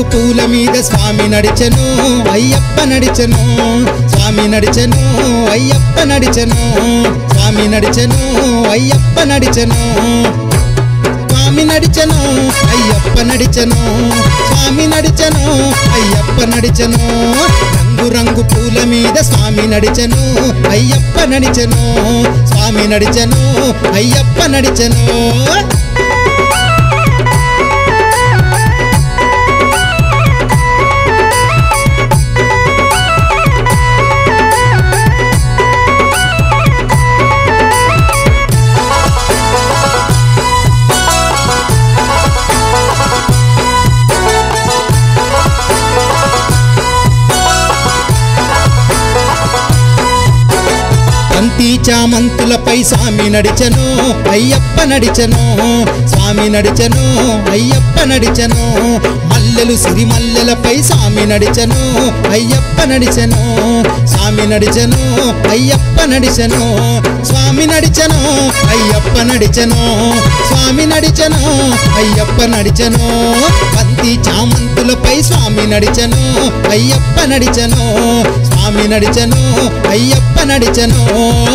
రంగు పూల మీద స్వామి నడిచెను అయ్యప్ప నడిచెను స్వామి నడిచెను అయ్యప్ప నడిచెను స్వామి నడిచెను అయ్యప్ప నడిచెను స్వామి నడిచెను అయ్యప్ప నడిచెను స్వామి నడిచెను అయ్యప్ప నడిచెను రంగు రంగు పూల మీద స్వామి నడిచెను అయ్యప్ప నడిచెను స్వామి నడిచెను అయ్యప్ప నడిచెను పంతి చామంతులపై స్వామి నడిచెను అయ్యప్ప నడిచెను స్వామి నడిచెను అయ్యప్ప నడిచెను మల్లెలు సిరి మల్లెలపై స్వామి నడిచెను అయ్యప్ప నడిచెను స్వామి నడిచెను అయ్యప్ప నడిచెను స్వామి నడిచెను అయ్యప్ప నడిచెను స్వామి నడిచెను అయ్యప్ప నడిచెను పంతి చామంతులపై స్వామి నడిచెను అయ్యప్ప నడిచెను స్వామి నడిచెను అయ్యప్ప నడిచెను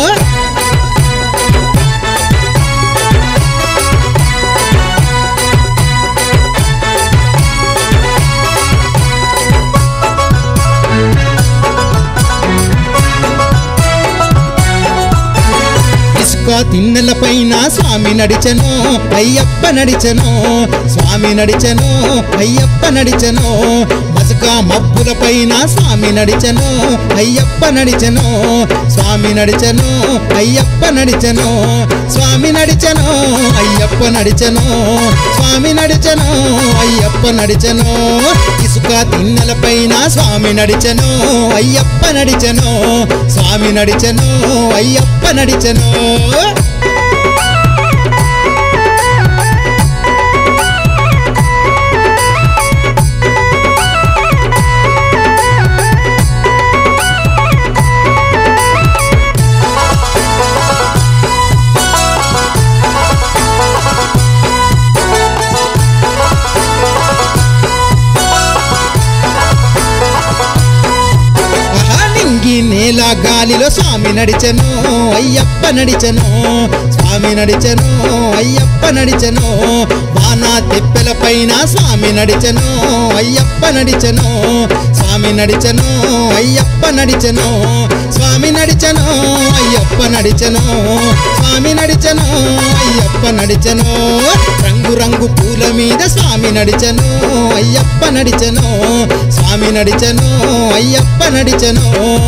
ఇసుక తిన్నెల పైన స్వామి నడిచెను అయ్యప్ప నడిచెను స్వామి నడిచెను అయ్యప్ప నడిచెను మసుక మబ్బుల పైన స్వామి నడిచెను అయ్యప్ప నడిచెను స్వామి నడిచెను అయ్యప్ప నడిచెను స్వామి నడిచెను అయ్యప్ప నడిచెను స్వామి నడిచెను అయ్యప్ప నడిచెను ఇసుక తిన్నెల పైన స్వామి నడిచెను అయ్యప్ప నడిచెను స్వామి నడిచెను అయ్యప్ప నడిచెను నింగి నేల గాలిలో స్వామి నడిచెను అయ్యప్ప నడిచెను స్వామి నడిచెను అయ్యప్ప నడిచెను వాన తెప్పెల పైన స్వామి నడిచెను అయ్యప్ప నడిచెను స్వామి నడిచెను అయ్యప్ప నడిచెను స్వామి నడిచెను అయ్యప్ప నడిచెను స్వామి నడిచెను అయ్యప్ప నడిచెను రంగు రంగు పూల మీద స్వామి నడిచెను అయ్యప్ప నడిచెను స్వామి నడిచెను అయ్యప్ప నడిచెను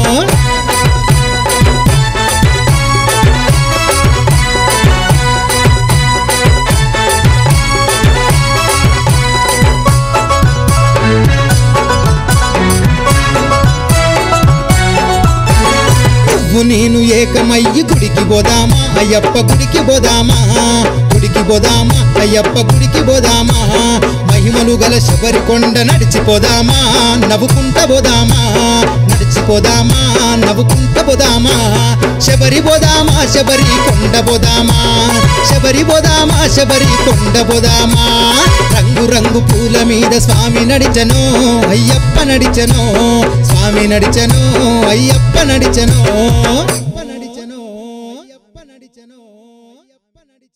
నువ్వు నేను ఏకమయ్యి గుడికి పోదామా అయ్యప్ప గుడికి పోదామా గుడికి పోదామా అయ్యప్ప గుడికి పోదామా మహిమలు గల శబరి కొండ నడిచిపోదామా నవ్వుకుంట పోదామా నడిచిపోదామా నవ్వుకుంట పోదామా శబరి పోదామా శబరి కొండ పోదామా శబరి పోదామా శబరి కొండ పోదామా రంగు రంగు పూల మీద స్వామి నడిచను అయ్యప్ప నడిచను స్వామి నడిచను అయ్యప్ప నడిచను అయ్యప్ప నడిచను అయ్యప్ప నడిచను